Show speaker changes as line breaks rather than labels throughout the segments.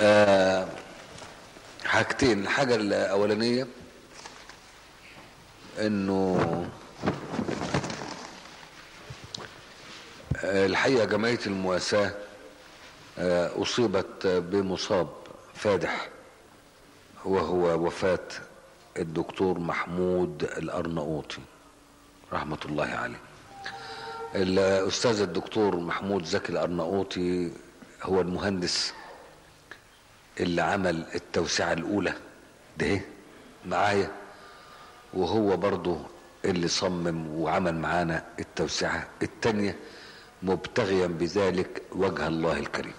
آه حاجتين الحاجة الأولانية إنه آه، الحقيقة جمعية المواساة آه، أصيبت بمصاب فادح وهو وفاة الدكتور محمود الأرناؤوطي رحمة الله عليه الأستاذ الدكتور محمود زكي الأرناؤوطي هو المهندس اللي عمل التوسعة الأولى ده معايا وهو برضه اللي صمم وعمل معانا التوسعة التانية مبتغيا بذلك وجه الله الكريم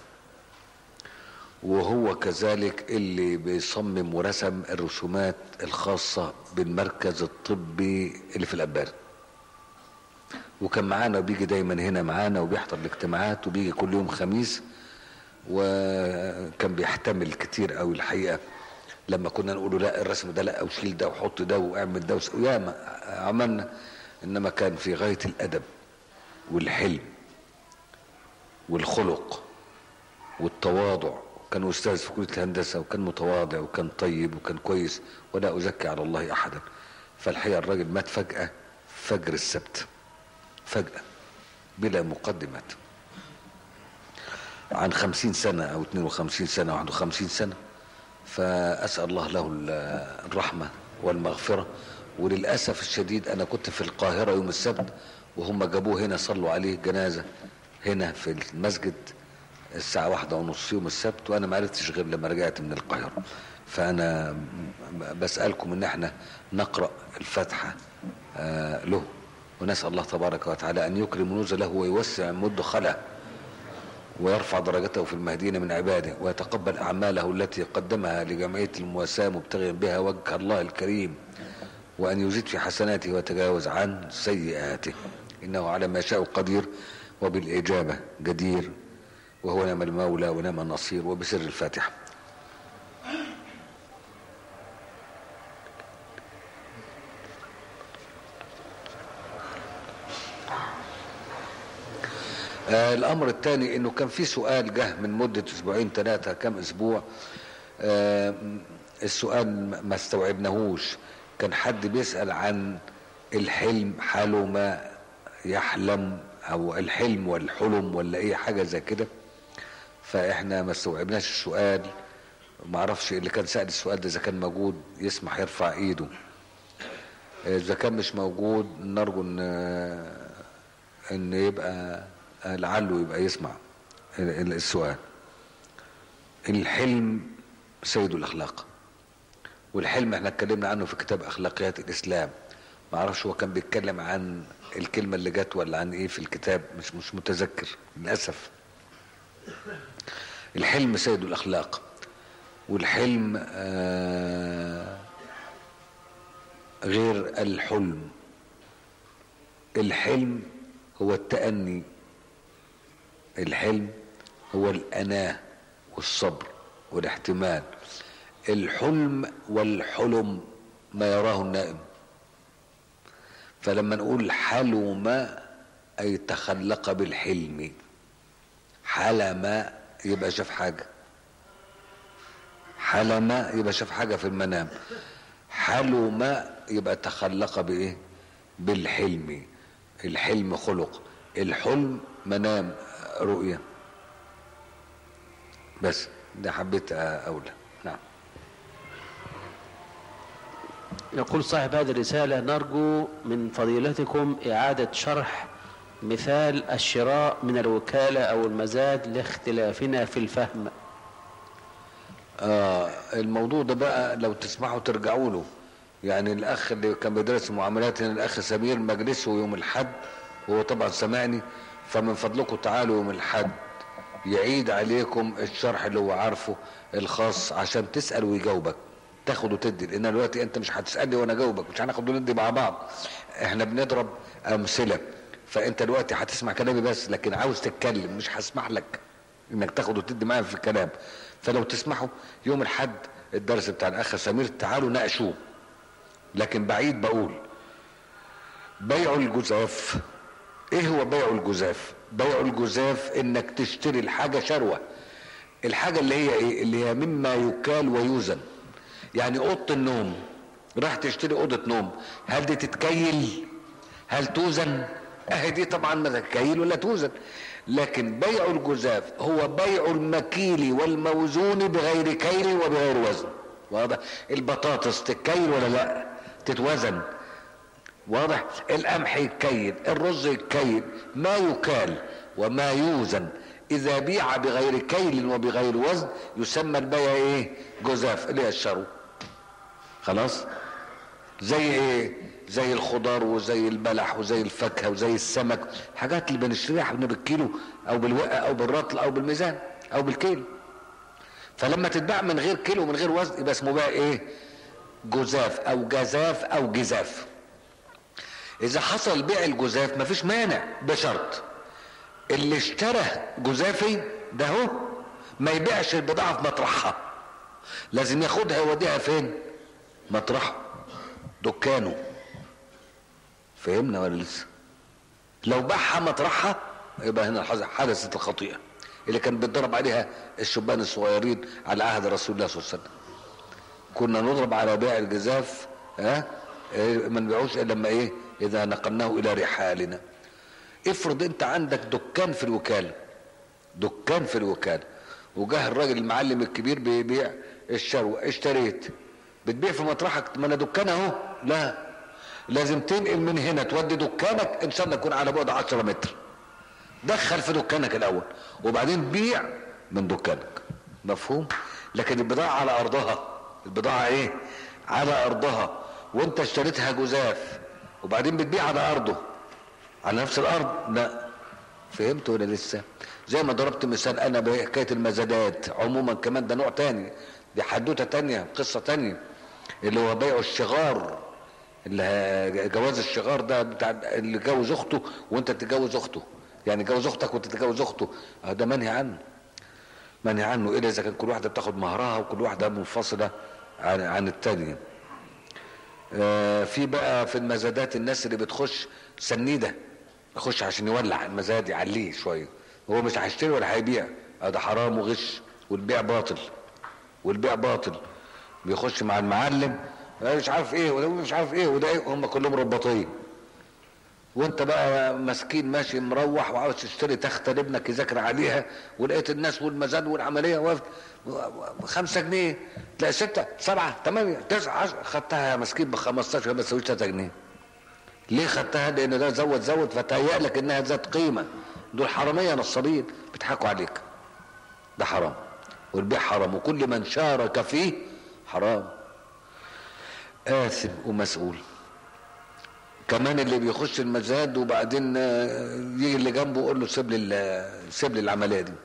وهو كذلك اللي بيصمم ورسم الرسومات الخاصة بالمركز الطبي اللي في الأبار وكان معانا وبيجي دايما هنا معانا وبيحضر الاجتماعات وبيجي كل يوم خميس وكان بيحتمل كتير قوي الحقيقة لما كنا نقول له لا الرسم ده لا وشيل ده وحط ده واعمل ده وياما عملنا انما كان في غاية الادب والحلم والخلق والتواضع كان استاذ في كليه الهندسه وكان متواضع وكان طيب وكان كويس ولا ازكي على الله احدا فالحقيقه الراجل مات فجاه فجر السبت فجاه بلا مقدمات عن خمسين سنة أو اتنين وخمسين سنة واحد وخمسين سنة فأسأل الله له الرحمة والمغفرة وللأسف الشديد أنا كنت في القاهرة يوم السبت وهم جابوه هنا صلوا عليه جنازة هنا في المسجد الساعة واحدة ونص يوم السبت وأنا ما عرفتش غير لما رجعت من القاهرة فأنا بسألكم إن احنا نقرأ الفاتحة آه له ونسأل الله تبارك وتعالى أن يكرم نزله ويوسع مدخله ويرفع درجته في المهديين من عباده ويتقبل أعماله التي قدمها لجمعية المواساة مبتغيا بها وجه الله الكريم وأن يزيد في حسناته ويتجاوز عن سيئاته إنه على ما شاء قدير وبالإجابة جدير وهو نعم المولى ونعم النصير وبسر الفاتحة آه الامر الثاني انه كان في سؤال جه من مده اسبوعين ثلاثه كم اسبوع آه السؤال ما استوعبناهوش كان حد بيسال عن الحلم حاله ما يحلم او الحلم والحلم ولا اي حاجه زي كده فاحنا ما استوعبناش السؤال ما اعرفش اللي كان سال السؤال ده اذا كان موجود يسمح يرفع ايده اذا كان مش موجود نرجو ان ان يبقى لعله يبقى يسمع السؤال الحلم سيد الاخلاق والحلم احنا اتكلمنا عنه في كتاب اخلاقيات الاسلام ما اعرفش هو كان بيتكلم عن الكلمه اللي جت ولا عن ايه في الكتاب مش مش متذكر للاسف الحلم سيد الاخلاق والحلم آه غير الحلم الحلم هو التأني الحلم هو الأناة والصبر والاحتمال الحلم والحلم ما يراه النائم فلما نقول حلم أي تخلق بالحلم حلم يبقى شاف حاجة حلم يبقى شاف حاجة في المنام حلم يبقى تخلق بإيه بالحلم الحلم خلق الحلم منام رؤية بس ده حبيت أقولها نعم
يقول صاحب هذه الرسالة نرجو من فضيلتكم إعادة شرح مثال الشراء من الوكالة أو المزاد لاختلافنا في الفهم
آه الموضوع ده بقى لو تسمحوا ترجعوا له يعني الأخ اللي كان بيدرس معاملات هنا الأخ سمير مجلسه يوم الحد وهو طبعا سمعني فمن فضلكم تعالوا يوم الحد يعيد عليكم الشرح اللي هو عارفه الخاص عشان تسأل ويجاوبك تاخد وتدي لان دلوقتي انت مش هتسالني وانا اجاوبك مش هناخد وندي مع بعض احنا بنضرب امثله فانت دلوقتي هتسمع كلامي بس لكن عاوز تتكلم مش هسمح لك انك تاخد وتدي معايا في الكلام فلو تسمحوا يوم الحد الدرس بتاع الاخ سمير تعالوا ناقشوه لكن بعيد بقول بيع الجزاف ايه هو بيع الجزاف بيع الجزاف انك تشتري الحاجة شروة الحاجة اللي هي ايه اللي هي مما يكال ويوزن يعني اوضة النوم راح تشتري اوضة نوم هل دي تتكيل هل توزن اهي دي طبعا ما تتكيل ولا توزن لكن بيع الجزاف هو بيع المكيل والموزون بغير كيل وبغير وزن واضح البطاطس تتكيل ولا لا تتوزن واضح القمح يتكيل الرز يتكيل ما يكال وما يوزن اذا بيع بغير كيل وبغير وزن يسمى البيع ايه جزاف اللي هي الشرو خلاص زي ايه زي الخضار وزي البلح وزي الفاكهه وزي السمك الحاجات اللي بنشتريها احنا بالكيلو او بالوقه او بالرطل او بالميزان او بالكيلو فلما تتباع من غير كيلو ومن غير وزن يبقى اسمه بقى ايه جزاف او جزاف او جزاف اذا حصل بيع الجزاف مفيش مانع بشرط اللي اشترى جزافي ده هو ما يبيعش البضاعه في مطرحها لازم ياخدها يوديها فين مطرحه دكانه فهمنا ولا لسه لو باعها مطرحها يبقى هنا حدثت الخطيئه اللي كان بيتضرب عليها الشبان الصغيرين على عهد رسول الله صلى الله عليه وسلم كنا نضرب على بيع الجزاف ها إيه ما نبيعوش الا لما ايه اذا نقلناه الى رحالنا افرض انت عندك دكان في الوكاله دكان في الوكاله وجاه الراجل المعلم الكبير بيبيع الشروه اشتريت بتبيع في مطرحك ما انا دكان اهو لا لازم تنقل من هنا تودي دكانك ان شاء الله يكون على بعد 10 متر دخل في دكانك الاول وبعدين بيع من دكانك مفهوم لكن البضاعه على ارضها البضاعه ايه على ارضها وانت اشتريتها جزاف وبعدين بتبيع على ارضه على نفس الارض لا فهمت ولا لسه زي ما ضربت مثال انا بحكايه المزادات عموما كمان ده نوع تاني دي حدوته تانية قصه تانية اللي هو بيع الشغار اللي جواز الشغار ده بتاع اللي جوز اخته وانت تتجوز اخته يعني جوز اختك وانت تتجوز اخته ده منهي عنه منهي عنه الا اذا كان كل واحده بتاخد مهرها وكل واحده منفصله عن عن الثانيه آه في بقى في المزادات الناس اللي بتخش سنيده يخش عشان يولع المزاد يعليه شويه هو مش هيشتري ولا هيبيع ده حرام وغش والبيع باطل والبيع باطل بيخش مع المعلم مش عارف ايه وده مش عارف ايه وده ايه هم كلهم رباطين وانت بقى مسكين ماشي مروح وعاوز تشتري تخته لابنك يذاكر عليها ولقيت الناس والمزاد والعمليه وقفت خمسة جنيه تلاقي ستة سبعة ثمانية تسعة عشرة خدتها يا مسكين ب 15 ما تسويش 3 جنيه ليه خدتها لان ده زود زود فتهيأ لك انها ذات قيمة دول حرامية نصابين بيضحكوا عليك ده حرام والبيع حرام وكل من شارك فيه حرام آثم ومسؤول كمان اللي بيخش المزاد وبعدين يجي اللي جنبه يقول له سيب لي سيب لي العمليه دي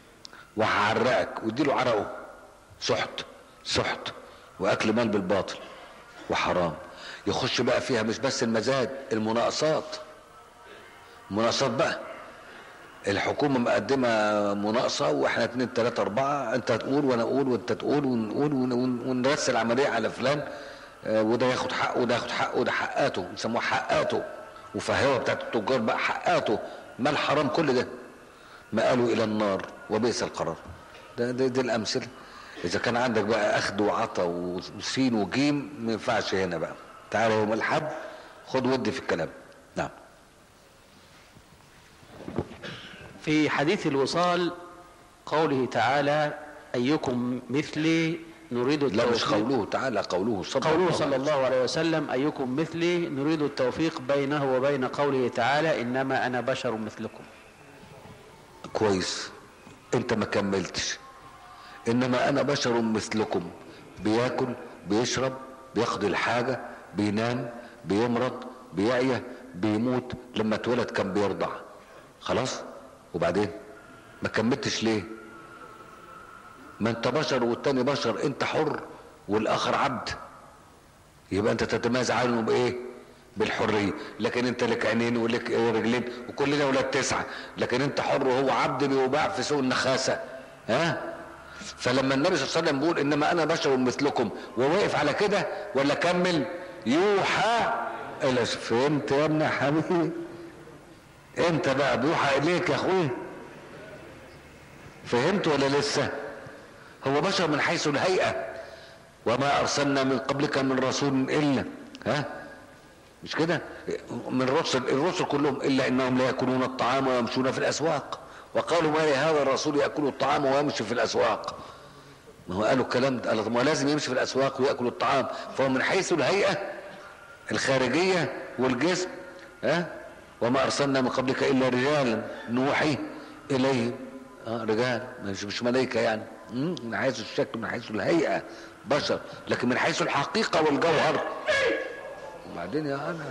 وهعرقك واديله عرقه سحت سحت واكل مال بالباطل وحرام يخش بقى فيها مش بس المزاد المناقصات مناقصات بقى الحكومه مقدمه مناقصه واحنا اتنين تلاته اربعه انت تقول وانا اقول وانت تقول ونقول ونرسل العمليه على فلان وده ياخد حقه وده ياخد حقه وده حقاته يسموها حقاته وفهوه بتاعت التجار بقى حقاته ما الحرام كل ده مآله الى النار وبئس القرار ده دي, دي الامثله اذا كان عندك بقى اخذ وعطا وسين وجيم ما ينفعش هنا بقى تعالى يوم الحد خد ودي في الكلام نعم
في حديث الوصال قوله تعالى أيكم مثلي نريد
لا مش
التوفيق
قوله تعالى قوله صلى
قوله
الله
صلى
عليه
الله عليه وسلم أيكم مثلي نريد التوفيق بينه وبين قوله تعالى إنما أنا بشر مثلكم
كويس انت ما كملتش انما انا بشر مثلكم بياكل بيشرب بياخد الحاجة بينام بيمرض بيعيا بيموت لما اتولد كان بيرضع خلاص وبعدين ما كملتش ليه ما انت بشر والتاني بشر انت حر والاخر عبد يبقى انت تتميز عنه بايه بالحريه لكن انت لك عينين ولك رجلين وكلنا ولاد تسعه لكن انت حر وهو عبد بيباع في سوق النخاسه ها فلما النبي صلى الله عليه وسلم بيقول انما انا بشر مثلكم وواقف على كده ولا كمل يوحى الى فهمت يا ابن حبيبي انت بقى بيوحى اليك يا اخويا فهمت ولا لسه هو بشر من حيث الهيئة وما أرسلنا من قبلك من رسول إلا ها مش كده من الرسل الرسل كلهم إلا إنهم لا يأكلون الطعام ويمشون في الأسواق وقالوا ما لهذا الرسول يأكل الطعام ويمشي في الأسواق ما هو قالوا الكلام ده قالوا ما لازم يمشي في الأسواق ويأكل الطعام فهو من حيث الهيئة الخارجية والجسم ها وما أرسلنا من قبلك إلا رجالا نوحي إليهم آه رجال مش مش ملائكة يعني مم، من حيث الشكل من حيث الهيئة بشر لكن من حيث الحقيقة والجوهر وبعدين يا أنا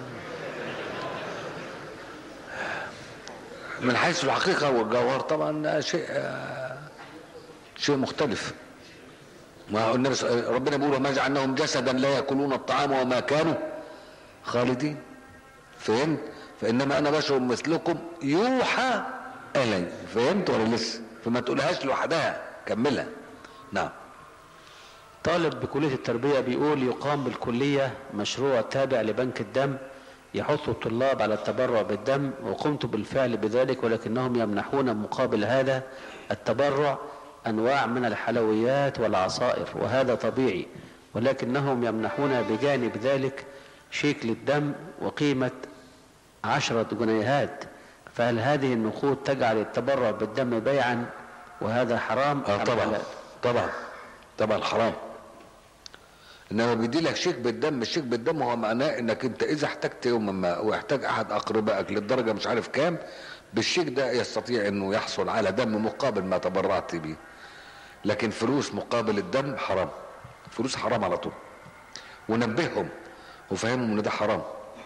من حيث الحقيقة والجوهر طبعا شيء آه، شيء مختلف ما هو النبي صلى- ربنا بيقول وما جعلناهم جسدا لا ياكلون الطعام وما كانوا خالدين فهمت فانما انا بشر مثلكم يوحى الي فهمت ولا لسه فما تقولهاش لوحدها كملها نعم
طالب بكلية التربية بيقول يقام بالكلية مشروع تابع لبنك الدم يحث الطلاب على التبرع بالدم وقمت بالفعل بذلك ولكنهم يمنحون مقابل هذا التبرع أنواع من الحلويات والعصائر وهذا طبيعي ولكنهم يمنحون بجانب ذلك شيك للدم وقيمة عشرة جنيهات فهل هذه النقود تجعل التبرع بالدم بيعا وهذا حرام
اه
أم
طبعا
حلال؟
طبعا طبعا حرام انما بيدي لك شيك بالدم الشيك بالدم هو معناه انك انت اذا احتجت يوما ما واحتاج احد اقربائك للدرجه مش عارف كام بالشيك ده يستطيع انه يحصل على دم مقابل ما تبرعت به لكن فلوس مقابل الدم حرام فلوس حرام على طول ونبههم وفهمهم ان ده حرام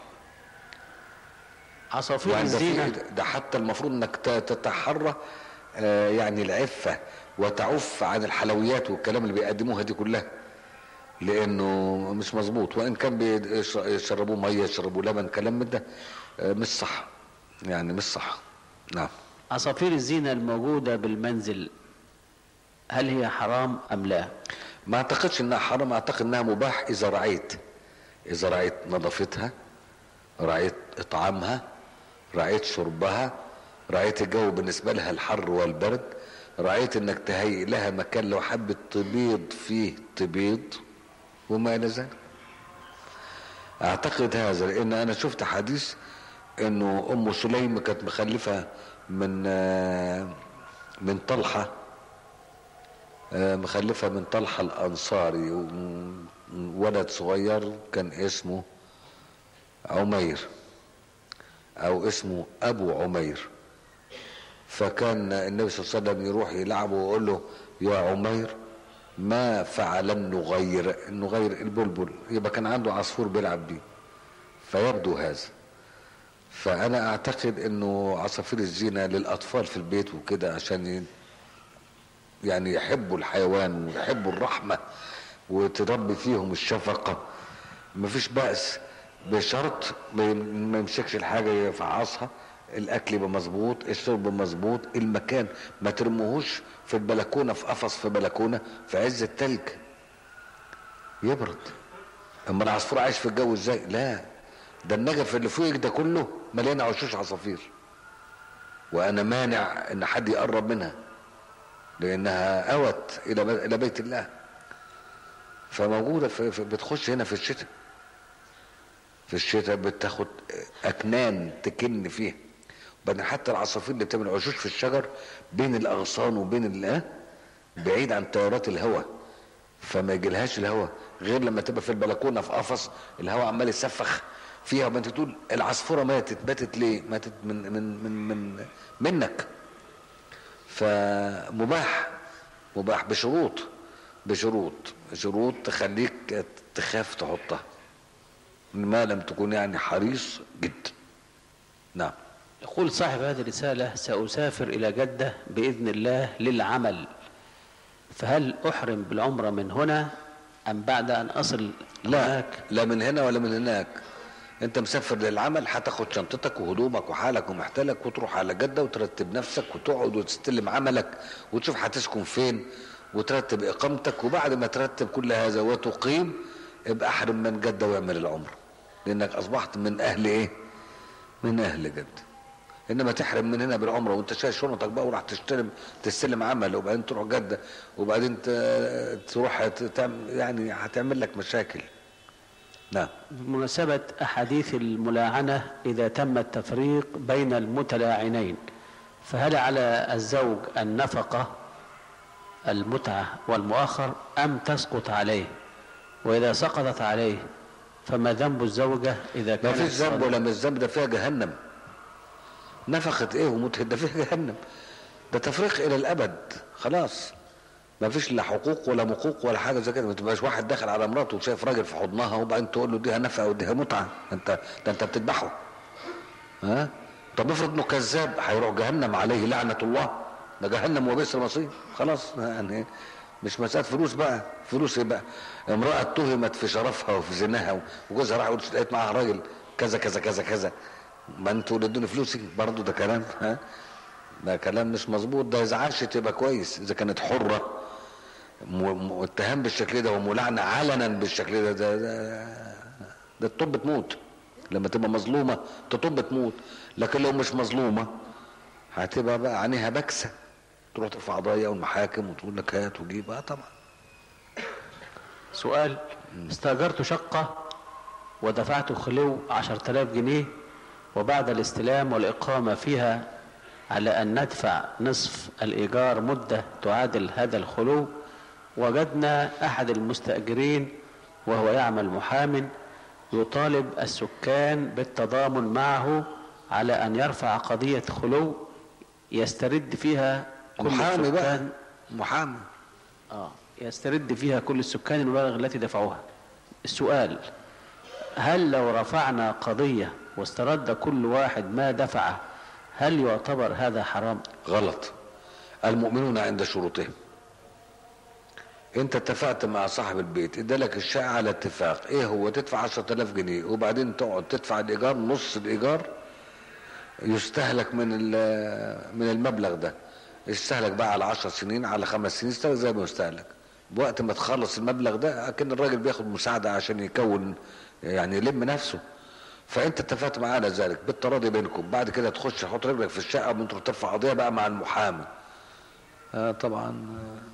عصافير
وعند
الزينة
في ده حتى المفروض انك ت- تتحرى آه، يعني العفة وتعف عن الحلويات والكلام اللي بيقدموها دي كلها لانه مش مظبوط وان كان بيش- يشربوا ميه يشربوا لبن كلام من ده آه، مش صح يعني مش صح نعم
عصافير الزينة الموجودة بالمنزل هل هي حرام أم لا
ما اعتقدش انها حرام اعتقد انها مباح اذا رعيت اذا رعيت نظافتها رعيت اطعامها رعيت شربها رعيت الجو بالنسبه لها الحر والبرد رعيت انك تهيئ لها مكان لو حبت تبيض فيه تبيض وما الى ذلك اعتقد هذا لان انا شفت حديث انه ام سليم كانت مخلفه من آه، من طلحه آه، مخلفة من طلحة الأنصاري و- ولد صغير كان اسمه عمير أو اسمه أبو عمير فكان النبي صلى الله عليه وسلم يروح يلعبه ويقول له يا عمير ما فعل النغير النغير البلبل يبقى كان عنده عصفور بيلعب بيه فيبدو هذا فأنا أعتقد إنه عصافير الزينة للأطفال في البيت وكده عشان ي- يعني يحبوا الحيوان ويحبوا الرحمة وتربي فيهم الشفقة مفيش بأس بشرط ما يم- ما يمسكش الحاجة يفعصها الأكل يبقى مظبوط الشرب مظبوط المكان ما ترموهوش في البلكونة في قفص في بلكونة في عز التلج يبرد اما العصفور عايش في الجو ازاي لا ده النجف اللي فوقك ده كله مليان عشوش عصافير وانا مانع ان حد يقرب منها لانها اوت الى ب- الى بيت الله فموجوده في في- بتخش هنا في الشتاء في الشتاء بتاخد اكنان تكن فيها وبعدين حتى العصافير اللي بتعمل عشوش في الشجر بين الاغصان وبين ال- آه، بعيد عن تيارات الهواء فما يجيلهاش الهواء غير لما تبقى في البلكونه في قفص الهواء عمال يسفخ فيها وما انت تقول العصفوره ماتت ماتت ليه؟ ماتت من من من من منك فمباح مباح بشروط بشروط شروط تخليك تخاف تحطها ما لم تكن يعني حريص جدا نعم
يقول صاحب هذه الرسالة سأسافر إلى جدة بإذن الله للعمل فهل أحرم بالعمرة من هنا أم بعد أن أصل
لا
هناك
لا من هنا ولا من هناك انت مسافر للعمل هتاخد شنطتك وهدومك وحالك ومحتلك وتروح على جدة وترتب نفسك وتقعد وتستلم عملك وتشوف هتسكن فين وترتب اقامتك وبعد ما ترتب كل هذا وتقيم ابقى احرم من جدة واعمل العمرة لانك اصبحت من اهل ايه من اهل جدة انما تحرم من هنا بالعمره وانت شايل شنطك بقى وراح تستلم تستلم عمل وبعدين تروح جده وبعدين ت- تروح ت- تعمل يعني هتعمل لك مشاكل نعم
بمناسبة أحاديث الملاعنة إذا تم التفريق بين المتلاعنين فهل على الزوج النفقة المتعة والمؤخر أم تسقط عليه وإذا سقطت عليه فما ذنب الزوجة إذا
ما
كانت
فيش ذنب
صادقة؟
ولا مش ذنب ده فيها جهنم نفقت ايه ومتهد ده فيها جهنم ده تفريق الى الابد خلاص ما فيش لا حقوق ولا مقوق ولا حاجه زي كده ما تبقاش واحد داخل على مراته وشايف راجل في حضنها وبعدين تقول له ديها نفقه وديها متعه انت ده انت بتذبحه ها طب افرض انه كذاب هيروح جهنم عليه لعنه الله ده جهنم وبئس المصير خلاص يعني مش مسألة فلوس بقى فلوس ايه بقى امرأة اتهمت في شرفها وفي زناها وجوزها راح يقول لقيت معاها راجل كذا كذا كذا كذا ما انتوا اللي ادوني فلوسي برضه ده كلام ها ده كلام مش مظبوط ده اذا عاشت يبقى كويس اذا كانت حرة م- م- اتهام بالشكل ده وملعنة علنا بالشكل ده ده ده, ده الطب تموت لما تبقى مظلومة تطب تموت لكن لو مش مظلومة هتبقى بقى عينيها بكسة تروح ترفع قضايا والمحاكم وتقول لك هات وجيب اه طبعا
سؤال استأجرت شقة ودفعت خلو عشرة آلاف جنيه وبعد الاستلام والإقامة فيها على أن ندفع نصف الإيجار مدة تعادل هذا الخلو وجدنا أحد المستأجرين وهو يعمل محام يطالب السكان بالتضامن معه على أن يرفع قضية خلو يسترد فيها كل
محامي بقى
السكان
محامي
آه يسترد فيها كل السكان المبالغ التي دفعوها السؤال هل لو رفعنا قضية واسترد كل واحد ما دفعه هل يعتبر هذا حرام
غلط المؤمنون عند شروطهم انت اتفقت مع صاحب البيت ادالك الشقه على اتفاق ايه هو تدفع 10000 جنيه وبعدين تقعد تدفع الايجار نص الايجار يستهلك من ال- من المبلغ ده يستهلك بقى على 10 سنين على خمس سنين يستهلك زي ما يستهلك بوقت ما تخلص المبلغ ده اكن الراجل بياخد مساعده عشان يكون يعني يلم نفسه فانت اتفقت معاه على ذلك بالتراضي بينكم بعد كده تخش تحط رجلك في الشقه وانتوا ترفع قضيه بقى مع المحامي آه طبعا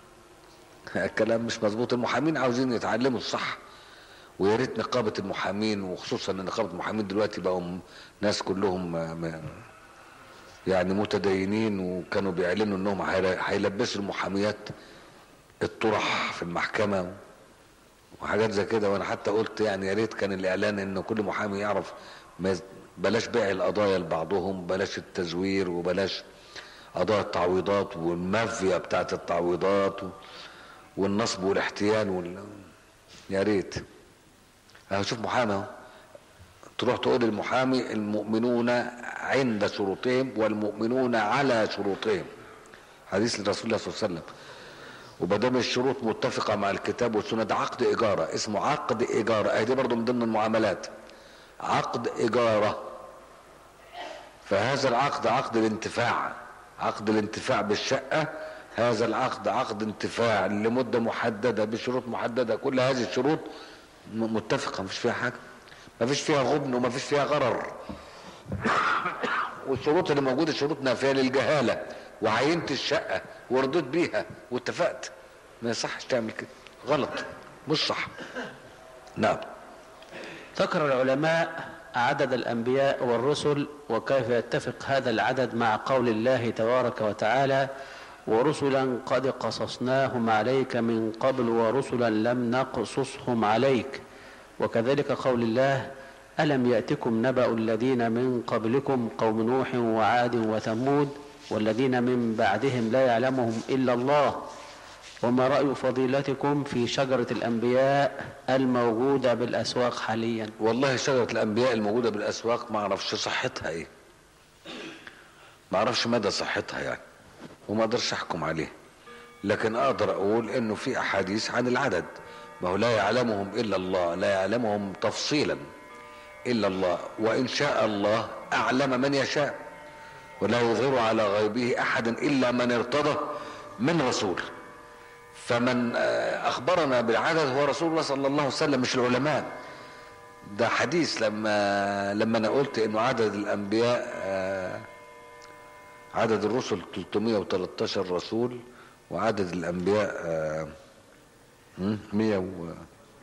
آه الكلام مش مظبوط المحامين عاوزين يتعلموا الصح ويا ريت نقابه المحامين وخصوصا ان نقابه المحامين دلوقتي بقوا م- ناس كلهم آه، م- يعني متدينين وكانوا بيعلنوا انهم هير- هيلبسوا المحاميات الطرح في المحكمه وحاجات زي كده وانا حتى قلت يعني يا ريت كان الاعلان ان كل محامي يعرف ما يز- بلاش بيع القضايا لبعضهم بلاش التزوير وبلاش قضايا التعويضات والمافيا بتاعت التعويضات و- والنصب والاحتيال وال... يا ريت اهو شوف محامي اهو تروح تقول للمحامي المؤمنون عند شروطهم والمؤمنون على شروطهم حديث لرسول الله صلى الله عليه وسلم وبدام الشروط متفقة مع الكتاب والسنة ده عقد إيجارة اسمه عقد إيجارة أهي دي برضه من ضمن المعاملات عقد إيجارة فهذا العقد عقد الانتفاع عقد الانتفاع بالشقة هذا العقد عقد انتفاع لمدة محددة بشروط محددة كل هذه الشروط م- متفقة مفيش فيها حاجة مفيش فيها غبن ومفيش فيها غرر والشروط اللي موجودة شروط نافية للجهالة وعينت الشقة ورضيت بيها واتفقت ما يصحش تعمل كده غلط مش صح نعم
ذكر العلماء عدد الأنبياء والرسل وكيف يتفق هذا العدد مع قول الله تبارك وتعالى ورسلا قد قصصناهم عليك من قبل ورسلا لم نقصصهم عليك وكذلك قول الله ألم يأتكم نبأ الذين من قبلكم قوم نوح وعاد وثمود والذين من بعدهم لا يعلمهم إلا الله وما رأي فضيلتكم في شجرة الأنبياء الموجودة بالأسواق حاليا
والله شجرة الأنبياء الموجودة بالأسواق ما أعرفش صحتها إيه ما أعرفش مدى صحتها يعني وما أقدرش أحكم عليه لكن أقدر أقول إنه في أحاديث عن العدد ما هو لا يعلمهم إلا الله لا يعلمهم تفصيلا إلا الله وإن شاء الله أعلم من يشاء ولا يظهر على غيبه أحدا إلا من ارتضى من رسول فمن آه، أخبرنا بالعدد هو رسول الله صلى الله عليه وسلم مش العلماء ده حديث لما لما انا قلت انه عدد الانبياء آه، عدد الرسل 313 رسول وعدد الانبياء آه، مم، 100 و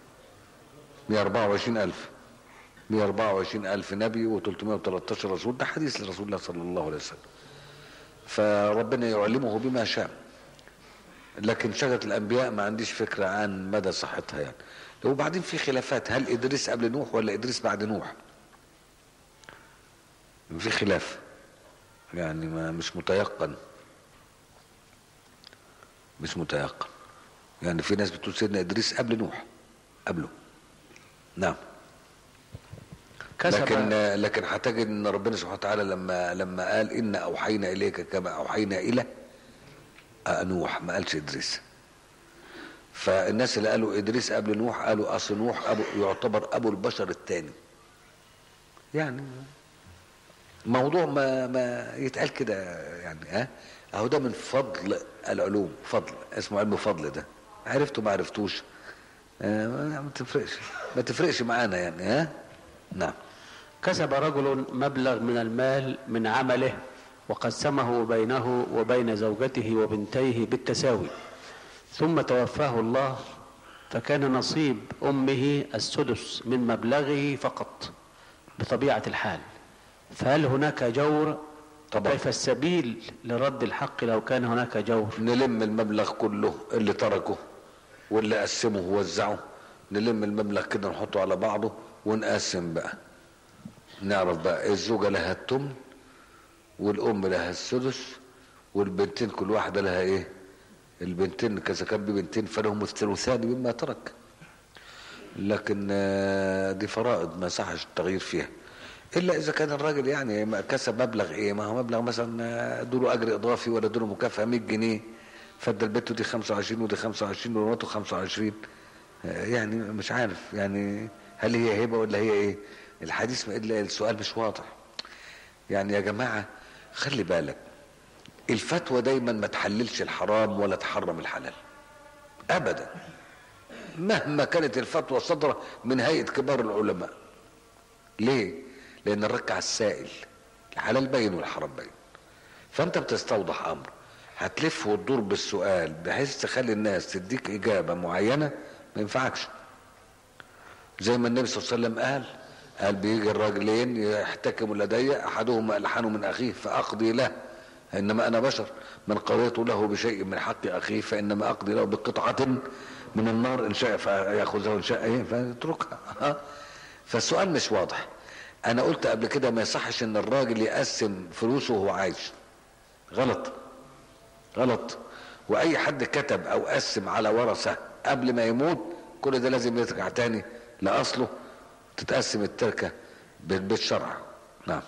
124 ألف 124 ألف نبي و313 رسول ده حديث لرسول الله صلى الله عليه وسلم فربنا يعلمه بما شاء لكن شجرة الأنبياء ما عنديش فكرة عن مدى صحتها يعني وبعدين في خلافات هل إدريس قبل نوح ولا إدريس بعد نوح في خلاف يعني ما مش متيقن مش متيقن يعني في ناس بتقول سيدنا إدريس قبل نوح قبله نعم
كسب
لكن لكن هتجد ان ربنا سبحانه وتعالى لما لما قال ان اوحينا اليك كما اوحينا الى نوح ما قالش ادريس فالناس اللي قالوا ادريس قبل نوح قالوا اصل نوح ابو يعتبر ابو البشر الثاني يعني موضوع ما ما يتقال كده يعني ها اهو ده من فضل العلوم فضل اسمه علم فضل ده عرفته ما عرفتوش آه، ما ما تفرقش ما تفرقش معانا يعني ها نعم
كسب رجل مبلغ من المال من عمله وقسمه بينه وبين زوجته وبنتيه بالتساوي ثم توفاه الله فكان نصيب امه السدس من مبلغه فقط بطبيعه الحال فهل هناك جور
طبعا.
كيف السبيل لرد الحق لو كان هناك جور
نلم المبلغ كله اللي تركه واللي قسمه ووزعه نلم المبلغ كده نحطه على بعضه ونقسم بقى نعرف بقى الزوجة لها التمن والأم لها السدس والبنتين كل واحدة لها ايه البنتين كذا كان ببنتين فلهم الثلثان مما ترك لكن آه، دي فرائض ما صحش التغيير فيها الا اذا كان الراجل يعني ما كسب مبلغ ايه ما هو مبلغ مثلا آه، ادوله اجر اضافي ولا ادوله مكافاه 100 جنيه فادى البت دي 25 ودي 25 ومراته 25 آه، يعني مش عارف يعني هل هي هبه ولا هي ايه الحديث ما الا السؤال مش واضح يعني يا جماعه خلي بالك الفتوى دايما ما تحللش الحرام ولا تحرم الحلال ابدا مهما كانت الفتوى صادره من هيئه كبار العلماء ليه لان الرك على السائل الحلال باين والحرام باين فانت بتستوضح امر هتلف وتدور بالسؤال بحيث تخلي الناس تديك اجابه معينه ما ينفعكش زي ما النبي صلى الله عليه وسلم قال قال بيجي الراجلين يحتكموا لدي احدهما الحن من اخيه فاقضي له انما انا بشر من قضيت له بشيء من حق اخيه فانما اقضي له بقطعه من النار ان شاء فياخذها ان شاء ايه فيتركها فالسؤال مش واضح انا قلت قبل كده ما يصحش ان الراجل يقسم فلوسه وهو عايش غلط غلط واي حد كتب او قسم على ورثه قبل ما يموت كل ده لازم يرجع تاني لاصله تتقسم التركه بالشرع نعم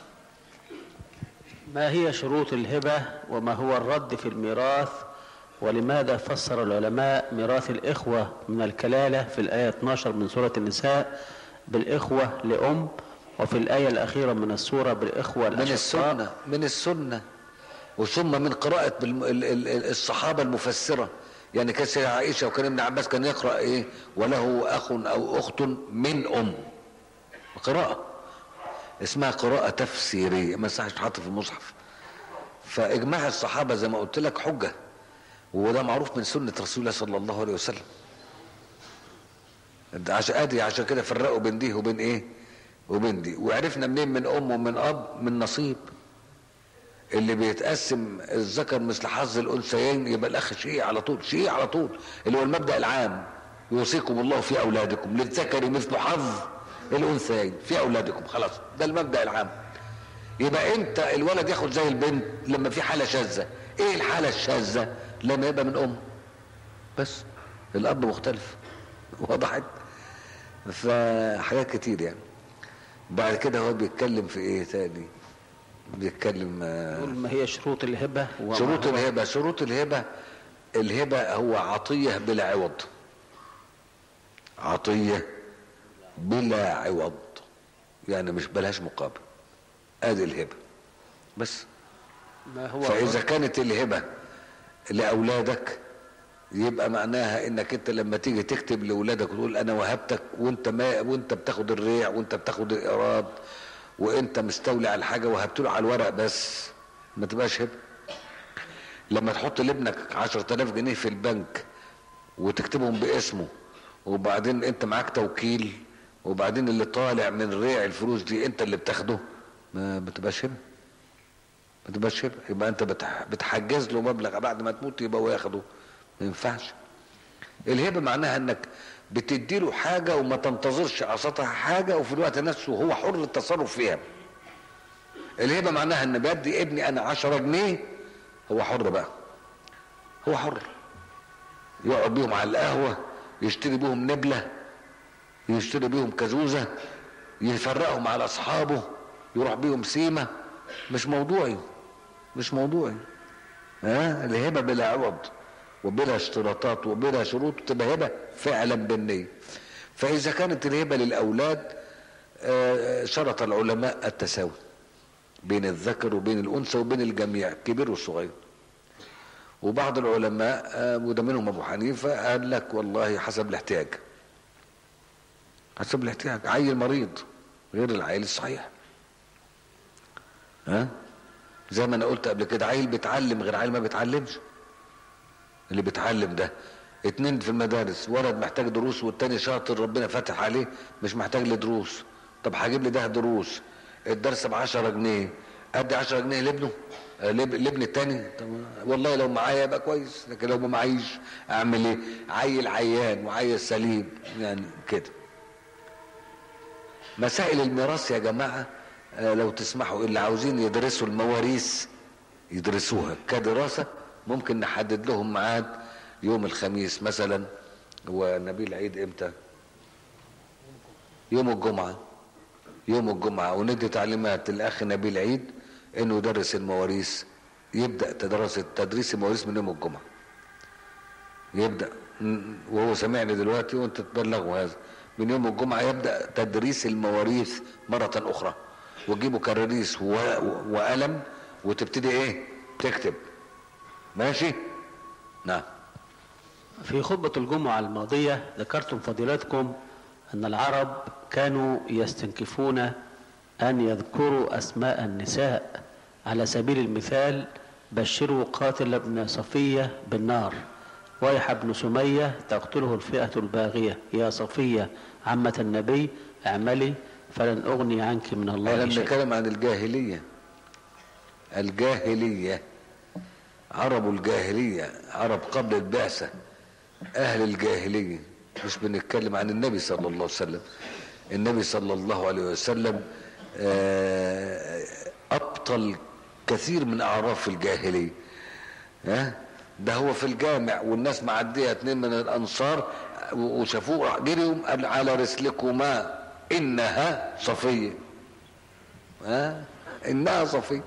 ما هي شروط الهبة وما هو الرد في الميراث ولماذا فسر العلماء ميراث الإخوة من الكلالة في الآية 12 من سورة النساء بالإخوة لأم وفي الآية الأخيرة من السورة بالإخوة
من
الأشقاء
السنة من السنة وثم من قراءة بالم- ال- ال- ال- الصحابة المفسرة يعني كان سيدة عائشة وكان ابن عباس كان يقرأ ايه وله أخ أو أخت من أم قراءة اسمها قراءة تفسيرية ما يصحش تحط في المصحف فإجماع الصحابة زي ما قلت لك حجة وده معروف من سنة رسول الله صلى الله عليه وسلم ده عشان ادي عشان كده فرقوا بين دي وبين ايه وبين دي وعرفنا منين من ام ومن اب من نصيب اللي بيتقسم الذكر مثل حظ الانثيين يبقى الاخ شيء على طول شيء على طول اللي هو المبدا العام يوصيكم الله في اولادكم للذكر مثل حظ الانثيين في اولادكم خلاص ده المبدا العام يبقى انت الولد ياخد زي البنت لما في حاله شاذه ايه الحاله الشاذه لما يبقى من ام بس الاب مختلف وضحت فحاجات كتير يعني بعد كده هو بيتكلم في ايه تاني بيتكلم آه،
يقول ما هي شروط الهبة وما
شروط
هو-
الهبة شروط الهبة الهبة هو عطية بلا عوض عطية بلا عوض يعني مش بلاش مقابل ادي الهبة بس
ما هو
فاذا كانت الهبة لاولادك يبقى معناها انك انت لما تيجي تكتب لاولادك وتقول انا وهبتك وانت ما وانت بتاخد الريع وانت بتاخد الايراد وانت مستولي على الحاجه وهبت له على الورق بس ما تبقاش هبه لما تحط لابنك 10000 جنيه في البنك وتكتبهم باسمه وبعدين انت معاك توكيل وبعدين اللي طالع من ريع الفلوس دي انت اللي بتاخده ما بتبقاش هبه ما تبقاش هبه يبقى انت بتح- بتحجز له مبلغ بعد ما تموت يبقى هو ياخده ما ينفعش الهبه معناها انك بتديله حاجه وما تنتظرش قصتها حاجه وفي الوقت نفسه هو حر التصرف فيها الهبه معناها ان بدي ابني انا 10 جنيه هو حر بقى هو حر يقعد بيهم على القهوه يشتري بيهم نبله يشتري بيهم كزوزه يفرقهم على اصحابه يروح بيهم سيمه مش موضوعي مش موضوعي ها الهبه بلا عوض وبلا اشتراطات وبلا شروط تبقى هبه فعلا بالنيه فاذا كانت الهبه للاولاد آه، شرط العلماء التساوي بين الذكر وبين الانثى وبين الجميع كبير وصغير وبعض العلماء آه، وده منهم ابو حنيفه قال لك والله حسب الاحتياج حسب الاحتياج عيل مريض غير العيل الصحيح ها زي ما انا قلت قبل كده عيل بيتعلم غير عيل ما بيتعلمش اللي بيتعلم ده اتنين في المدارس ولد محتاج دروس والتاني شاطر ربنا فاتح عليه مش محتاج لدروس طب هجيب لي ده دروس الدرس ب 10 جنيه ادي 10 جنيه لابنه آه، لاب- لابن التاني طب والله لو معايا يبقى كويس لكن لو ما معيش اعمل ايه عيل عيان وعيل سليم يعني كده مسائل الميراث يا جماعة آه، لو تسمحوا اللي عاوزين يدرسوا المواريث يدرسوها كدراسة ممكن نحدد لهم ميعاد يوم الخميس مثلا هو نبيل العيد امتى يوم الجمعة يوم الجمعة وندي تعليمات للأخ نبيل عيد إنه يدرس المواريث يبدأ تدرس تدريس المواريث من يوم الجمعة يبدأ م- وهو سامعني دلوقتي وانت تبلغوا هذا من يوم الجمعة يبدأ تدريس المواريث مرة أخرى وتجيبوا كراريس و- و- وقلم وتبتدي ايه تكتب ماشي نعم
في خطبة الجمعة الماضية ذكرتم فضيلتكم أن العرب كانوا يستنكفون أن يذكروا أسماء النساء على سبيل المثال بشروا قاتل ابن صفية بالنار ويح ابن سمية تقتله الفئة الباغية يا صفية عمة النبي اعملي فلن أغني عنك من
احنا
الله شيئا
بنتكلم عن الجاهلية الجاهلية عرب الجاهلية عرب قبل البعثة أهل الجاهلية مش بنتكلم عن النبي صلى الله عليه وسلم النبي صلى الله عليه وسلم آه، أبطل كثير من أعراف الجاهلية ها ده هو في الجامع والناس معديه اتنين من الانصار وشافوه جريهم قال على رسلكما انها صفيه ها انها صفيه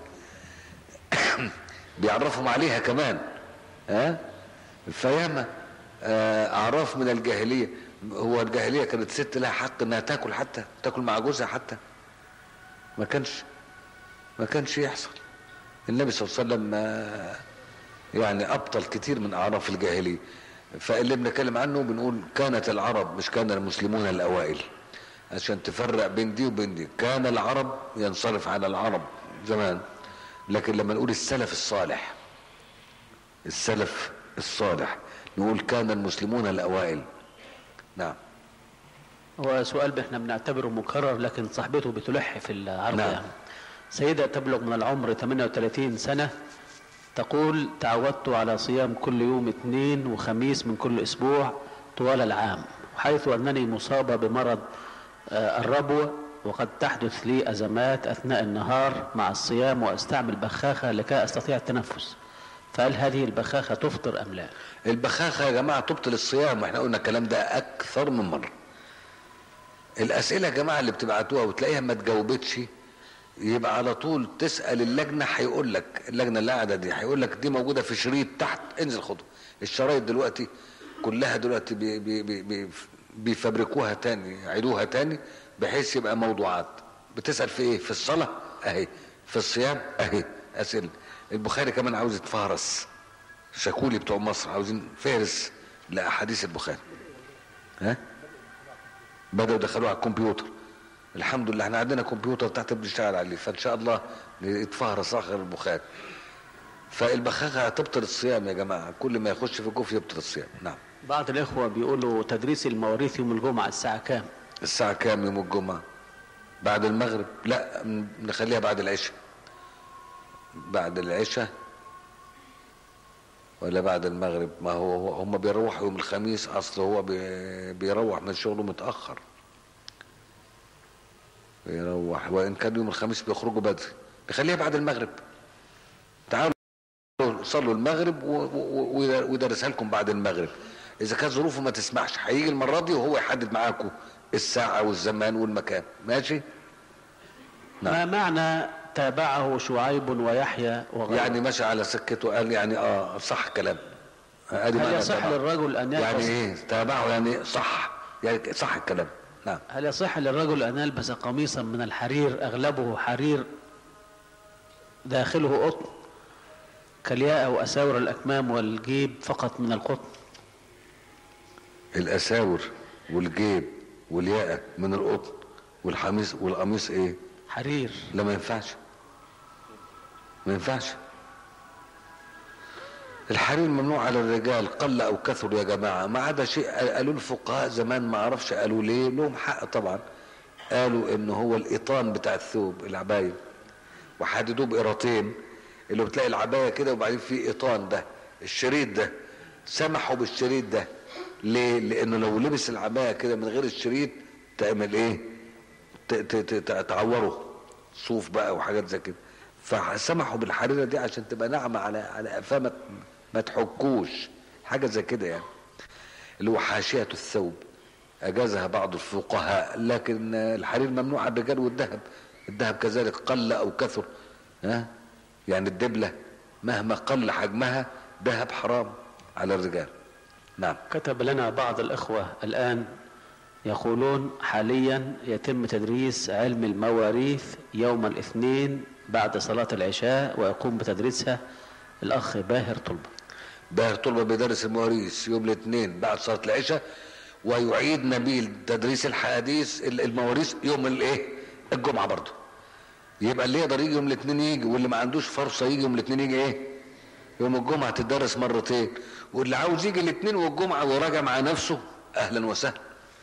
بيعرفهم عليها كمان ها فياما آه، اعراف من الجاهليه هو الجاهليه كانت ست لها حق انها تاكل حتى تاكل مع جوزها حتى ما كانش ما كانش يحصل النبي صلى الله عليه وسلم آه، يعني ابطل كتير من اعراف الجاهليه فاللي بنتكلم عنه بنقول كانت العرب مش كان المسلمون الاوائل عشان تفرق بين دي وبين دي كان العرب ينصرف على العرب زمان لكن لما نقول السلف الصالح السلف الصالح نقول كان المسلمون الاوائل نعم
هو سؤال احنا بنعتبره مكرر لكن صاحبته بتلح في العرض
نعم.
يعني سيدة تبلغ من العمر 38 سنة تقول تعودت على صيام كل يوم اثنين وخميس من كل اسبوع طوال العام حيث انني مصابة بمرض آه، الربو وقد تحدث لي ازمات اثناء النهار مع الصيام واستعمل بخاخة لكي استطيع التنفس فهل هذه البخاخة تفطر ام لا؟
البخاخه يا جماعه تبطل الصيام واحنا قلنا الكلام ده اكثر من مره الاسئله يا جماعه اللي بتبعتوها وتلاقيها ما تجاوبتش يبقى على طول تسال اللجنه هيقول لك اللجنه اللي قاعده دي هيقول لك دي موجوده في شريط تحت انزل خدها الشرايط دلوقتي كلها دلوقتي بي بي بي بي بيفبركوها تاني يعيدوها تاني بحيث يبقى موضوعات بتسال في ايه في الصلاه اهي في الصيام اهي اسئله البخاري كمان عاوز يتفهرس شكولي بتوع مصر عاوزين فهرس لاحاديث البخاري ها بدأوا يدخلوها على الكمبيوتر الحمد لله احنا عندنا كمبيوتر تحت بنشتغل عليه فان شاء الله يتفهرس اخر البخاري فالبخاخه هتبطل الصيام يا جماعه كل ما يخش في الجوف يبطل الصيام نعم
بعض الإخوة بيقولوا تدريس المواريث يوم الجمعة الساعة كام
الساعه كام يوم الجمعه بعد المغرب لا م- نخليها بعد العشاء بعد العشاء ولا بعد المغرب ما هو هو- هم بيروحوا يوم الخميس اصل هو بي- بيروح من شغله متاخر بيروح وان كان يوم الخميس بيخرجوا بدري نخليها بعد المغرب تعالوا صلوا المغرب و- و- و- ويدرسها لكم بعد المغرب اذا كانت ظروفه ما تسمحش هيجي المره دي وهو يحدد معاكم الساعه والزمان والمكان ماشي نعم.
ما معنى تابعه شعيب ويحيى وغيره
يعني ماشي على سكته قال يعني اه صح كلام ادي
هل
معنى
يصح
تابعه.
للرجل أن
يعني
يلبس
ايه تابعه يعني صح يعني صح الكلام نعم
هل يصح للرجل أن يلبس قميصا من الحرير أغلبه حرير داخله قطن كالياء أو أساور الأكمام والجيب فقط من القطن
الاساور والجيب والياقه من القطن والحميص والقميص ايه
حرير
لا ما ينفعش ما ينفعش الحرير ممنوع على الرجال قل او كثر يا جماعه ما عدا شيء قالوا الفقهاء زمان ما اعرفش قالوا ليه لهم حق طبعا قالوا ان هو الايطان بتاع الثوب العبايه وحددوه بقيرتين اللي بتلاقي العبايه كده وبعدين في ايطان ده الشريط ده سمحوا بالشريط ده ليه لانه لو لبس العبايه كده من غير الشريط تعمل ايه ت- ت- ت- ت- تعوره صوف بقى وحاجات زي كده فسمحوا بالحريره دي عشان تبقى ناعمه على على قفاه ما ت- ما تحكوش حاجه زي كده يعني اللي هو حاشيه الثوب اجازها بعض الفقهاء لكن الحرير ممنوع على الرجال والذهب الذهب كذلك قل او كثر ها يعني الدبله مهما قل حجمها ذهب حرام على الرجال نعم
كتب لنا بعض الإخوة الآن يقولون حاليا يتم تدريس علم المواريث يوم الاثنين بعد صلاة العشاء ويقوم بتدريسها الأخ باهر طلبة
باهر طلبة بيدرس المواريث يوم الاثنين بعد صلاة العشاء ويعيد نبيل تدريس الحديث المواريث يوم الايه الجمعة برضه يبقى اللي يقدر يجي يوم الاثنين يجي واللي ما عندوش فرصة يجي يوم الاثنين يجي ايه يوم الجمعة تدرس مرتين واللي عاوز يجي الاثنين والجمعة ويراجع مع نفسه اهلا وسهلا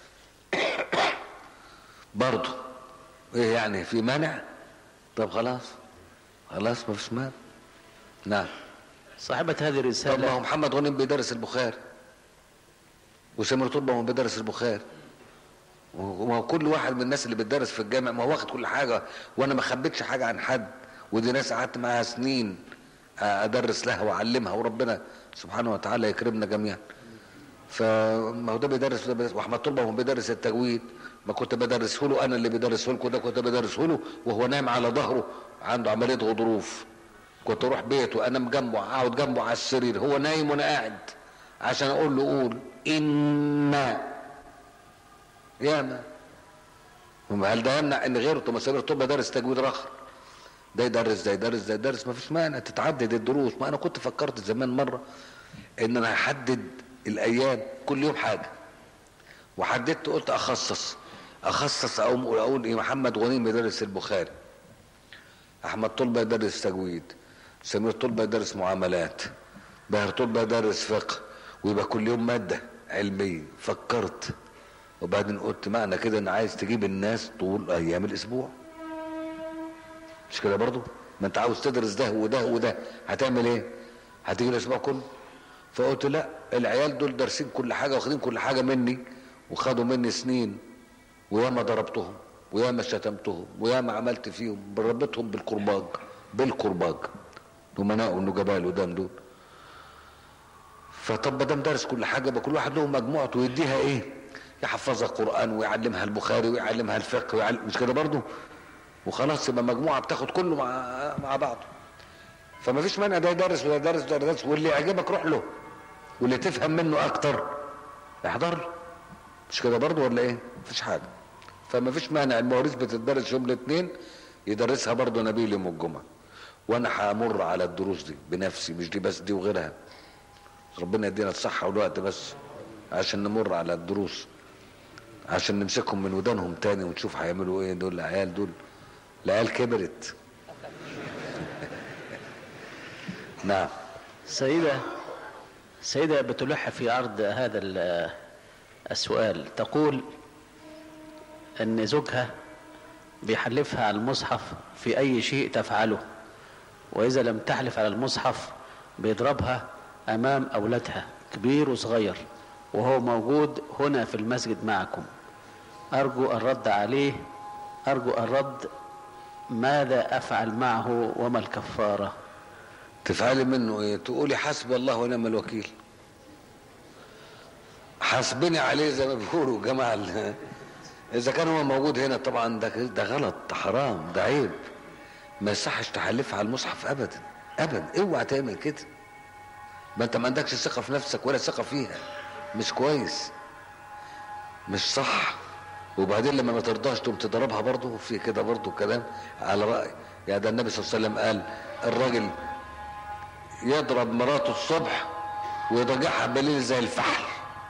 برضه ايه يعني في مانع طب خلاص خلاص ما فيش مانع نعم
صاحبة هذه
طب ما هو
الرسالة
محمد غنيم بيدرس البخاري وسامر طلبة ما بيدرس البخاري وما هو كل واحد من الناس اللي بتدرس في الجامع ما هو واخد كل حاجة وانا ما خبيتش حاجة عن حد ودي ناس قعدت معاها سنين ادرس لها واعلمها وربنا سبحانه وتعالى يكرمنا جميعا فما هو ده بيدرس وده بيدرس واحمد طلبة هو بيدرس التجويد ما كنت بدرسه له انا اللي بدرسه لكم ده كنت بدرسه له وهو نايم على ظهره عنده عمليه غضروف كنت اروح بيته انام جنبه اقعد جنبه على السرير هو نايم وانا قاعد عشان اقول له قول ان ياما هم هل ده يمنع ان غيره طب ما سامر طب دارس تجويد رخر ده يدرس ده يدرس ده يدرس ما فيش مانع تتعدد الدروس ما انا كنت فكرت زمان مره ان انا هحدد الايام كل يوم حاجه وحددت قلت اخصص اخصص او اقول ايه محمد غنيم يدرس البخاري احمد طلبه يدرس تجويد سمير طلبه يدرس معاملات باهر طلبه يدرس فقه ويبقى كل يوم ماده علميه فكرت وبعدين قلت معنى كده ان عايز تجيب الناس طول ايام الاسبوع مش كده برضو ما انت عاوز تدرس ده وده وده هتعمل ايه هتيجي الاسبوع كله فقلت لا العيال دول دارسين كل حاجه واخدين كل حاجه مني وخدوا مني سنين وياما ضربتهم وياما شتمتهم وياما عملت فيهم ربيتهم بالكرباج بالكرباج امناء والنجباء القدام دول فطب ما دام دارس كل حاجه يبقى كل واحد له مجموعته ويديها ايه يحفظها قران ويعلمها البخاري ويعلمها الفقه ويعلم مش كده برضه وخلاص يبقى مجموعه بتاخد كله مع مع بعض فما فيش مانع ده يدرس وده يدرس وده يدرس واللي يعجبك روح له واللي تفهم منه اكتر احضر له. مش كده برضه ولا ايه مفيش حاجه فما فيش مانع المواريث بتدرس يوم الاثنين يدرسها برضه نبيل يوم الجمعه وانا همر على الدروس دي بنفسي مش دي بس دي وغيرها ربنا يدينا الصحه والوقت بس عشان نمر على الدروس عشان نمسكهم من ودانهم تاني ونشوف هيعملوا ايه دول العيال دول العيال كبرت نعم
سيدة سيدة بتلح في عرض هذا ال- السؤال تقول أن زوجها بيحلفها على المصحف في أي شيء تفعله وإذا لم تحلف على المصحف بيضربها أمام أولادها كبير وصغير وهو موجود هنا في المسجد معكم أرجو الرد عليه أرجو الرد ماذا أفعل معه وما الكفارة
تفعلي منه ايه تقولي حسبي الله ونعم الوكيل حاسبني عليه زي ما بيقولوا الجماعه ال- اذا كان هو موجود هنا طبعا ده ده غلط ده حرام ده عيب ما يصحش تحلفها على المصحف ابدا ابدا اوعى تعمل كده ما انت ما عندكش ثقه في نفسك ولا ثقه فيها مش كويس مش صح وبعدين لما ما ترضاش تقوم تضربها برضه في كده برضه كلام على راي يعني ده النبي صلى الله عليه وسلم قال الراجل يضرب مراته الصبح ويضجعها بالليل زي الفحل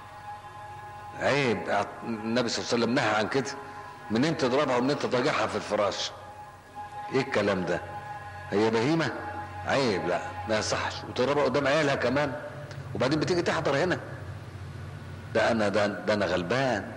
عيب اعت- النبي صلى الله عليه وسلم نهى عن كده منين تضربها ومنين تضجعها في الفراش ايه الكلام ده هي بهيمه عيب لا ما يصحش وتضربها قدام عيالها كمان وبعدين بتيجي تحضر هنا ده انا ده, ده انا غلبان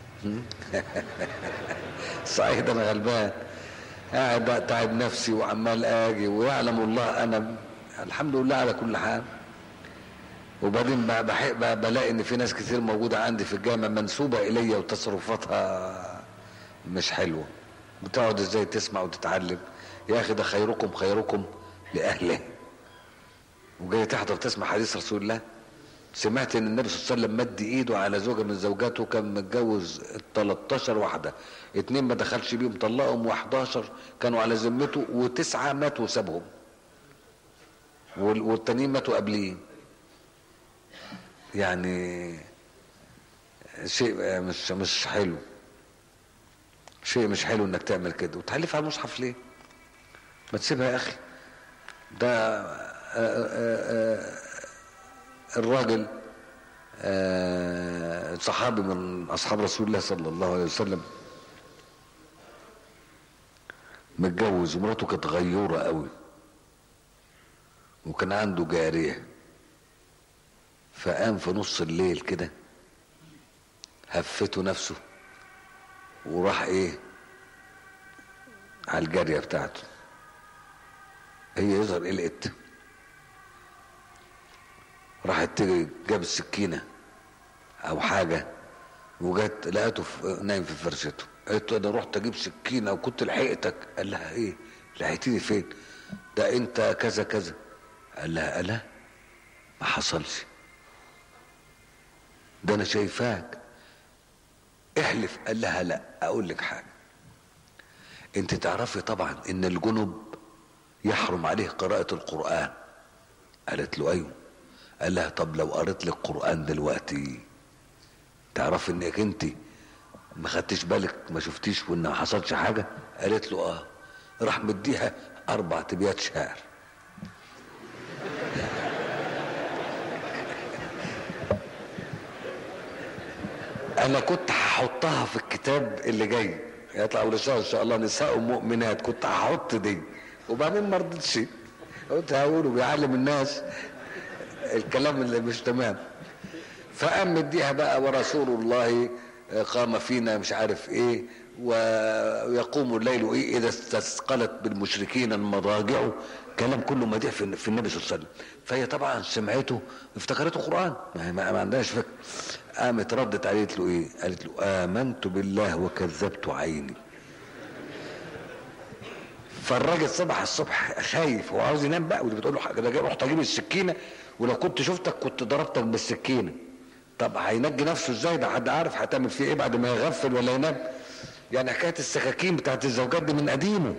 صحيح ده انا غلبان قاعد بقى تعب نفسي وعمال اجي ويعلم الله انا الحمد لله على كل حال وبعدين بقى بح- بقى بلاقي ان في ناس كتير موجوده عندي في الجامع منسوبه الي وتصرفاتها مش حلوه بتقعد ازاي تسمع وتتعلم يا اخي ده خيركم خيركم لاهله وجاي تحضر تسمع حديث رسول الله سمعت ان النبي صلى الله عليه وسلم مد ايده على زوجه من زوجاته كان متجوز 13 واحده اتنين ما دخلش بيهم طلقهم و11 كانوا على ذمته وتسعه ماتوا وسابهم وال- والتانيين ماتوا قبليه يعني شيء مش مش حلو شيء مش حلو انك تعمل كده وتحلف على المصحف ليه ما تسيبها يا اخي ده آه، آه، آه، الراجل آه، صحابي من اصحاب رسول الله صلى الله عليه وسلم متجوز ومراته كانت غيوره قوي وكان عنده جاريه فقام في نص الليل كده هفته نفسه وراح ايه على الجاريه بتاعته هي يظهر قلقت راحت تجري جاب السكينه او حاجه وجت لقيته في نايم في فرشته قالت له انا رحت اجيب سكينه وكنت لحقتك قال لها ايه لحقتني فين ده انت كذا كذا قال لها الا ما حصلش ده انا شايفاك احلف قال لها لا اقول لك حاجه انت تعرفي طبعا ان الجنب يحرم عليه قراءه القران قالت له ايوه قال لها طب لو قريت لك قران دلوقتي تعرفي انك انت ما خدتش بالك ما شفتيش وان ما حصلش حاجه قالت له اه راح مديها اربع تبيات شعر انا كنت هحطها في الكتاب اللي جاي يطلع اول الشهر ان شاء الله نساء مؤمنات كنت هحط دي وبعدين ما رضيتش قلت هقوله بيعلم الناس الكلام اللي مش تمام فقام مديها بقى ورسول الله قام فينا مش عارف ايه ويقوم الليل ايه اذا استثقلت بالمشركين المضاجع كلام كله مديح في في النبي صلى الله عليه وسلم فهي طبعا سمعته افتكرته قران ما, ما, ما عندهاش فكر قامت ردت عليه قالت له ايه قالت له امنت بالله وكذبت عيني فالراجل صبح الصبح خايف هو عاوز ينام بقى ودي بتقول له حاجه ده رحت اجيب السكينه ولو كنت شفتك كنت ضربتك بالسكينه طب هينجي نفسه ازاي ده حد عارف هتعمل فيه ايه بعد ما يغفل ولا ينام يعني حكايه السكاكين بتاعت الزوجات دي من قديمه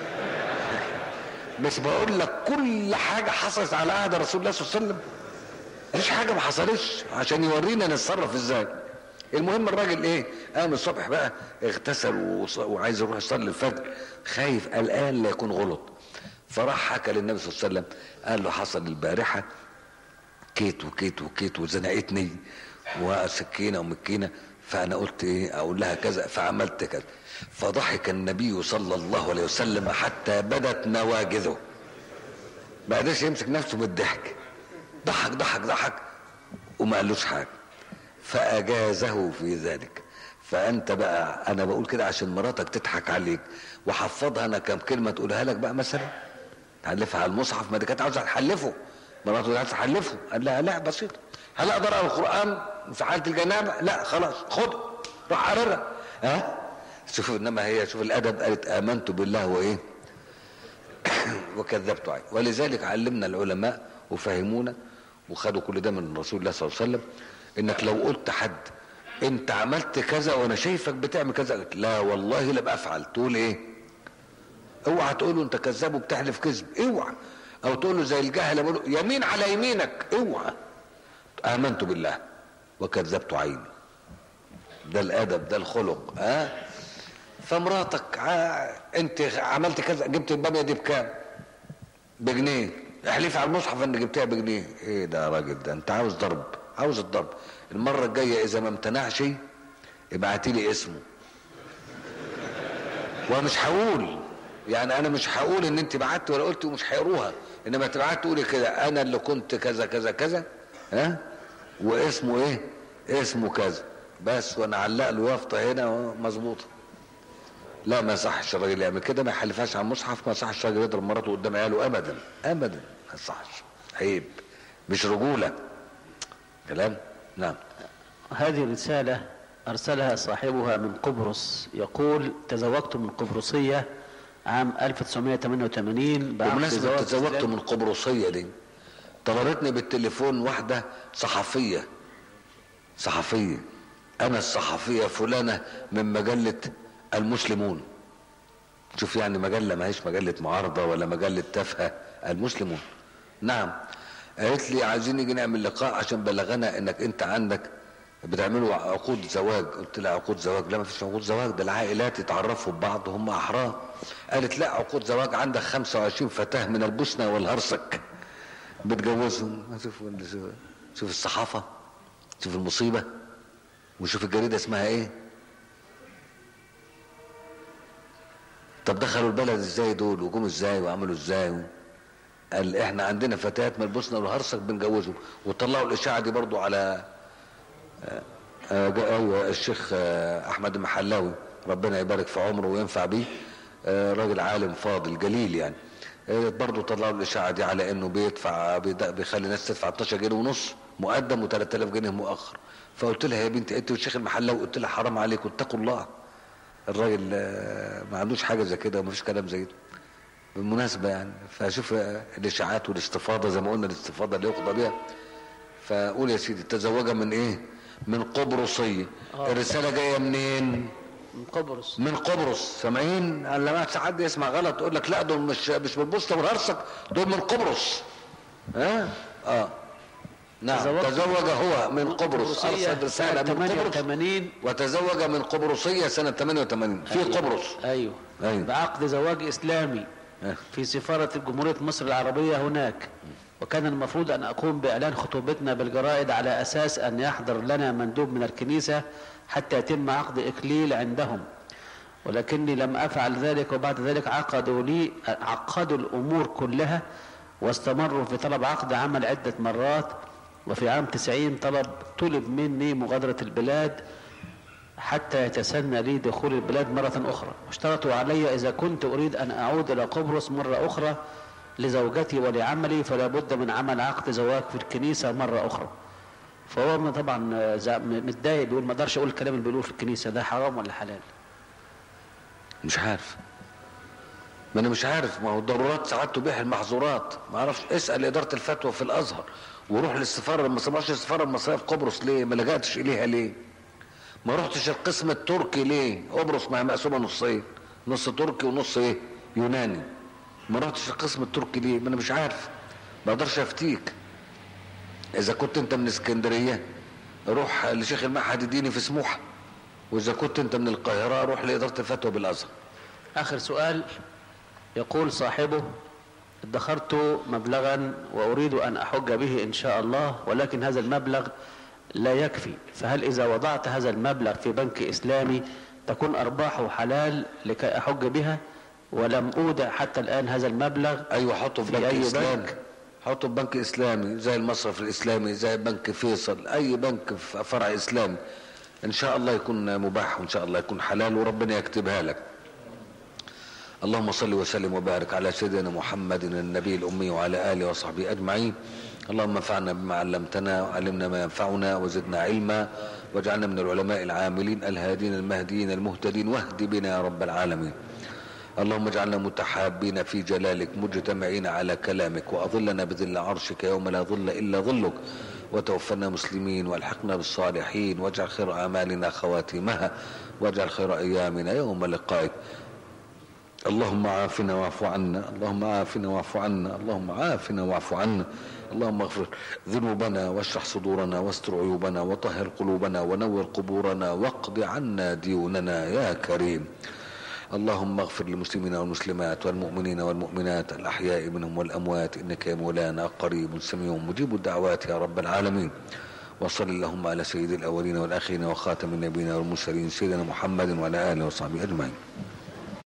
مش بقول لك كل حاجه حصلت على عهد رسول الله صلى الله عليه وسلم مفيش حاجه ما حصلتش عشان يورينا نتصرف ازاي المهم الراجل ايه قام الصبح بقى اغتسل وص- وعايز يروح يصلي الفجر خايف قلقان لا يكون غلط فراح حكى للنبي صلى الله عليه وسلم قال له حصل البارحه كيت وكيت وكيت وزنقتني وسكينه ومكينه فانا قلت ايه اقول لها كذا فعملت كذا فضحك النبي صلى الله عليه وسلم حتى بدت نواجذه ما قدرش يمسك نفسه من الضحك ضحك ضحك ضحك وما قالوش حاجه فاجازه في ذلك فانت بقى انا بقول كده عشان مراتك تضحك عليك وحفظها انا كم كلمه تقولها لك بقى مثلا تحلفها على المصحف ما دي كانت عاوزه تحلفه مراته عايزه تحلفه قال لها لا بسيطه هل اقدر اقرا القران في حاله الجنابه لا خلاص خد روح قررها ها شوف انما هي شوف الادب قالت امنت بالله وايه وكذبت عليه ولذلك علمنا العلماء وفهمونا وخدوا كل ده من رسول الله صلى الله عليه وسلم انك لو قلت حد انت عملت كذا وانا شايفك بتعمل كذا قلت لا والله لا بفعل تقول ايه اوعى تقول له انت كذاب وبتحلف كذب اوعى او تقول له زي الجهل بيقولوا يمين على يمينك اوعى امنت بالله وكذبت عيني ده الادب ده الخلق ها أه؟ فمراتك ع- انت عملت كذا جبت الباميه دي بكام بجنيه احلفي على المصحف ان جبتها بجنيه ايه ده يا راجل ده انت عاوز ضرب عاوز الضرب المره الجايه اذا ما امتنعش ابعتي لي اسمه ومش هقول يعني انا مش هقول ان انت بعت ولا قلت ومش هيقروها انما تبعت تقولي كده انا اللي كنت كذا كذا كذا ها واسمه ايه اسمه كذا بس وانا علق له يافطه هنا مظبوطه لا ما يصحش الراجل يعمل كده ما يحلفهاش على المصحف ما يصحش الراجل يضرب مراته قدام عياله ابدا ابدا ما يصحش عيب مش رجوله كلام نعم
هذه رسالة أرسلها صاحبها من قبرص يقول تزوجت من قبرصية عام 1988 بعقد
بمناسبة
زواج
تزوجت
إسلامي.
من قبرصية دي طلبتني بالتليفون واحدة صحفية صحفية أنا الصحفية فلانة من مجلة المسلمون شوف يعني مجلة ما هيش مجلة معارضة ولا مجلة تافهة المسلمون نعم قالت لي عايزين نيجي نعمل لقاء عشان بلغنا انك انت عندك بتعملوا عقود زواج قلت لها عقود زواج لا ما فيش عقود زواج ده العائلات يتعرفوا ببعض هم احرار قالت لا عقود زواج عندك 25 فتاة من البوسنة والهرسك بتجوزهم شوف شوف- شوف الصحافة شوف المصيبة وشوف الجريدة اسمها ايه طب دخلوا البلد ازاي دول وجم ازاي وعملوا ازاي قال احنا عندنا فتيات من البوسنه والهرسك بنجوزهم وطلعوا الاشاعه دي برضو على آه، آه، جا- ايوه الشيخ آه، احمد المحلاوي ربنا يبارك في عمره وينفع بيه آه، راجل عالم فاضل جليل يعني آه، برضو طلعوا الاشاعه دي على انه بيدفع بيد- بيخلي الناس تدفع 12 جنيه ونص مقدم و3000 جنيه مؤخر فقلت لها يا بنتي انت والشيخ المحلاوي قلت لها حرام عليكم اتقوا الله الراجل آه، ما عندوش حاجه زي كده ومفيش كلام زي ده بالمناسبه يعني فشوف آه، الاشاعات والاستفاضه زي ما قلنا الاستفاضه اللي يقضى بها فقول يا سيدي تزوجها من ايه من قبرصيه
آه.
الرساله جايه منين
من قبرص
من قبرص سامعين قال لما حد يسمع غلط يقول لك لا دول مش مش من البوسنه والهرسك دول من قبرص ها اه نعم
تزوج-
تزوج هو من قبرص
قبرصية
ارسل رساله
سنة
من قبرص
88
وتزوج من قبرصيه سنه 88 في قبرص
أيوه
أيوه.
بعقد زواج إسلامي
أه.
في سفارة جمهورية مصر العربية هناك وكان المفروض أن أقوم بإعلان خطوبتنا بالجرائد على أساس أن يحضر لنا مندوب من الكنيسة حتى يتم عقد إكليل عندهم ولكني لم أفعل ذلك وبعد ذلك عقدوا لي عقدوا الأمور كلها واستمروا في طلب عقد عمل عدة مرات وفي عام 90 طلب طلب مني مغادرة البلاد حتى يتسنى لي دخول البلاد مرة أخرى واشترطوا علي إذا كنت أريد أن أعود إلى قبرص مرة أخرى لزوجتي ولعملي فلا بد من عمل عقد زواج في الكنيسة مرة أخرى فهو من- طبعا زع- متضايق بيقول ما اقدرش اقول الكلام اللي بيقولوه في الكنيسه ده حرام ولا حلال
مش عارف ما انا مش عارف ما هو الضرورات ساعات تبيح المحظورات ما اعرفش اسال اداره الفتوى في الازهر وروح للسفاره ما سمعش السفاره المصريه في قبرص ليه ما لجأتش اليها ليه ما رحتش القسم التركي ليه قبرص ما هي مقسومه نصين نص تركي ونص ايه يوناني ما رحتش القسم التركي ليه ما انا مش عارف ما اقدرش افتيك اذا كنت انت من اسكندريه روح لشيخ المعهد الديني في سموحه واذا كنت انت من القاهره روح لاداره الفتوى بالازهر
اخر سؤال يقول صاحبه ادخرت مبلغا واريد ان احج به ان شاء الله ولكن هذا المبلغ لا يكفي فهل اذا وضعت هذا المبلغ في بنك اسلامي تكون ارباحه حلال لكي احج بها ولم اودع حتى الان هذا المبلغ
ايوه حطه في
في
بنك
أي
اسلامي
بنك؟
حطه في بنك اسلامي زي المصرف الاسلامي زي بنك فيصل اي بنك في فرع اسلامي ان شاء الله يكون مباح وان شاء الله يكون حلال وربنا يكتبها لك اللهم صل وسلم وبارك على سيدنا محمد النبي الامي وعلى اله وصحبه اجمعين اللهم انفعنا بما علمتنا وعلمنا ما ينفعنا وزدنا علما واجعلنا من العلماء العاملين الهادين المهديين المهتدين واهد بنا يا رب العالمين اللهم اجعلنا متحابين في جلالك مجتمعين على كلامك واظلنا بظل عرشك يوم لا ظل الا ظلك وتوفنا مسلمين والحقنا بالصالحين واجعل خير اعمالنا خواتيمها واجعل خير ايامنا يوم لقائك اللهم عافنا واعف عنا اللهم عافنا واعف عنا اللهم عافنا واعف عنا اللهم اغفر ذنوبنا واشرح صدورنا واستر عيوبنا وطهر قلوبنا ونور قبورنا واقض عنا ديوننا يا كريم اللهم اغفر للمسلمين والمسلمات والمؤمنين والمؤمنات الأحياء منهم والأموات إنك يا مولانا قريب سميع مجيب الدعوات يا رب العالمين وصل اللهم على سيد الأولين والآخرين وخاتم النبيين والمرسلين سيدنا محمد وعلى آله وصحبه أجمعين